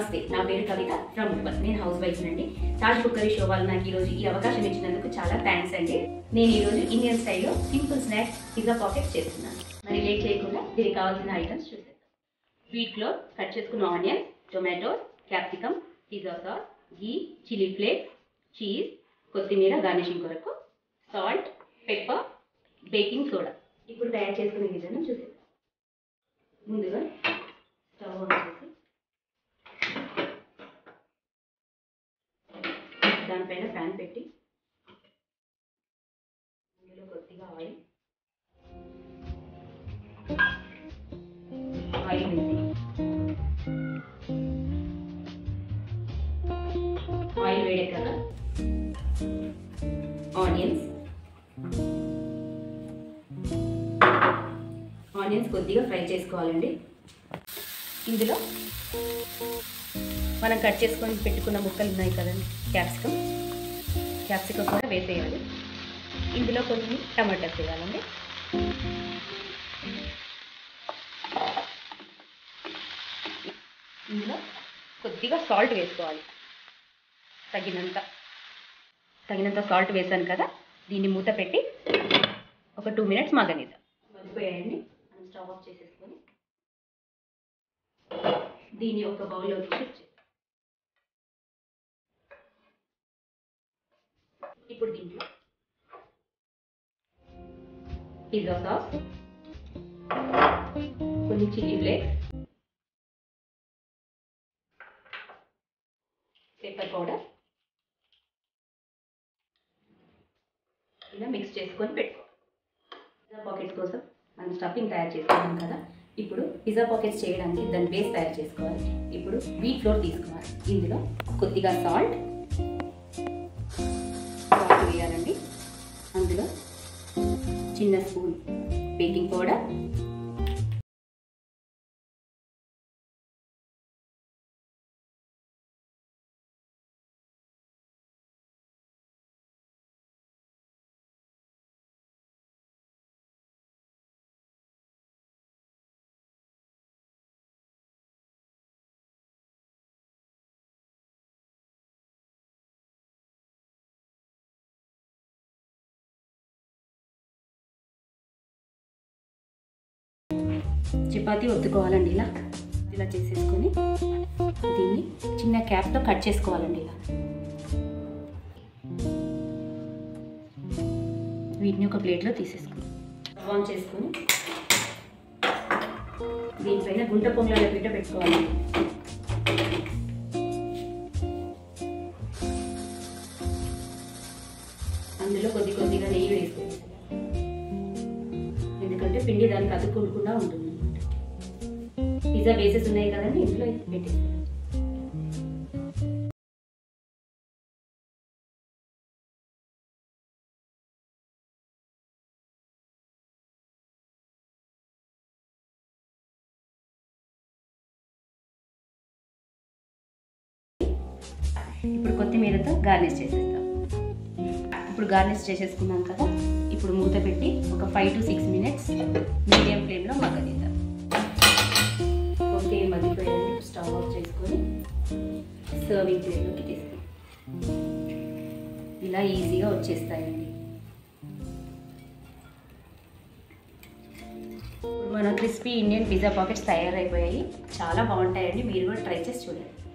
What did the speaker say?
నమస్తే నా పేరు కవిత ఫ్రమ్ ముప్పల్ నేను హౌస్ వైఫ్ అండి తాజ్ కుక్కరీ షో వాళ్ళు నాకు ఈరోజు ఈ అవకాశం ఇచ్చినందుకు చాలా థ్యాంక్స్ అండి నేను ఈరోజు ఇండియన్ స్టైల్లో సింపుల్ స్నాక్స్ పిజ్జా పాకెట్స్ చేస్తున్నాను మరి లేట్ చేయకుండా దీనికి కావాల్సిన ఐటమ్స్ చూసేద్దాం వీట్ ఫ్లోర్ కట్ చేసుకున్న onion tomato capsicum pizza sauce ghee chilli flakes cheese కొత్తిమీర గార్నిషింగ్ కొరకు సాల్ట్ పెప్పర్ బేకింగ్ సోడా ఇప్పుడు తయారు చేసుకునే విధానం చూసేద్దాం ముందుగా స్టవ్ ఆన్ చేసి దానిపైన ప్యాన్ పెట్టి అందులో కొద్దిగా ఆయిల్ ఆయిల్ వేసి ఆయిల్ వేడెక్కాక ఆనియన్స్ ఆనియన్స్ కొద్దిగా ఫ్రై చేసుకోవాలండి ఇందులో మనం కట్ చేసుకొని పెట్టుకున్న ముక్కలు ఉన్నాయి కదండి క్యాప్సికమ్ క్యాప్సికమ్ కూడా వేసేయాలి ఇందులో కొన్ని టమాటాస్ వేయాలండి ఇందులో కొద్దిగా సాల్ట్ వేసుకోవాలి తగినంత తగినంత సాల్ట్ వేసాను కదా దీన్ని మూత పెట్టి ఒక టూ మినిట్స్ మగ్గనిద్దాం మగ్గిపోయాయండి మనం స్టవ్ ఆఫ్ చేసేసుకొని దీన్ని ఒక బౌల్లోకి షిఫ్ట్ చేద్దాం ఇప్పుడు దీంట్లో పిజ్జా సాస్ కొన్ని చిల్లీ ఫ్లేక్స్ పెప్పర్ పౌడర్ ఇలా మిక్స్ చేసుకొని పెట్టుకో పిజ్జా పాకెట్స్ కోసం మనం స్టఫింగ్ తయారు చేసుకున్నాం కదా ఇప్పుడు పిజ్జా పాకెట్స్ చేయడానికి దాని బేస్ తయారు చేసుకోవాలి ఇప్పుడు వీట్ ఫ్లోర్ తీసుకోవాలి ఇందులో కొద్దిగా సాల్ట్ సాల్ట్ వేయాలండి అందులో చిన్న స్పూన్ బేకింగ్ పౌడర్ చపాతీ ఒత్తుకోవాలండి ఇలా ఇలా చేసేసుకొని దీన్ని చిన్న క్యాప్తో కట్ చేసుకోవాలండి ఇలా వీటిని ఒక ప్లేట్లో తీసేసుకుని ఆన్ చేసుకొని దీనిపైన గుంట పొంగల పీట పెట్టుకోవాలి అందులో కొద్ది కొద్దిగా నెయ్యి వేసుకోవాలి ఎందుకంటే పిండి దానికి అతుక్కుంటకుండా ఉంటుంది పిజ్జా బేసెస్ ఉన్నాయి కదండి ఇందులో పెట్టేస్తాను ఇప్పుడు కొత్తిమీరతో గార్నిష్ చేసేస్తాం ఇప్పుడు గార్నిష్ చేసేసుకున్నాం కదా ఇప్పుడు మూత పెట్టి ఒక five to six minutes medium ఫ్లేమ్లో మగ్గనిద్దాం ఓకే మగ్గిపోయాయండి స్టవ్ ఆఫ్ చేసుకొని సర్వింగ్ ప్లేట్లోకి తీస్తాం ఇలా ఈజీగా వచ్చేస్తాయండి ఇప్పుడు మన క్రిస్పీ ఇండియన్ పిజ్జా పాకెట్స్ తయారైపోయాయి చాలా బాగుంటాయండి మీరు కూడా ట్రై చేసి చూడండి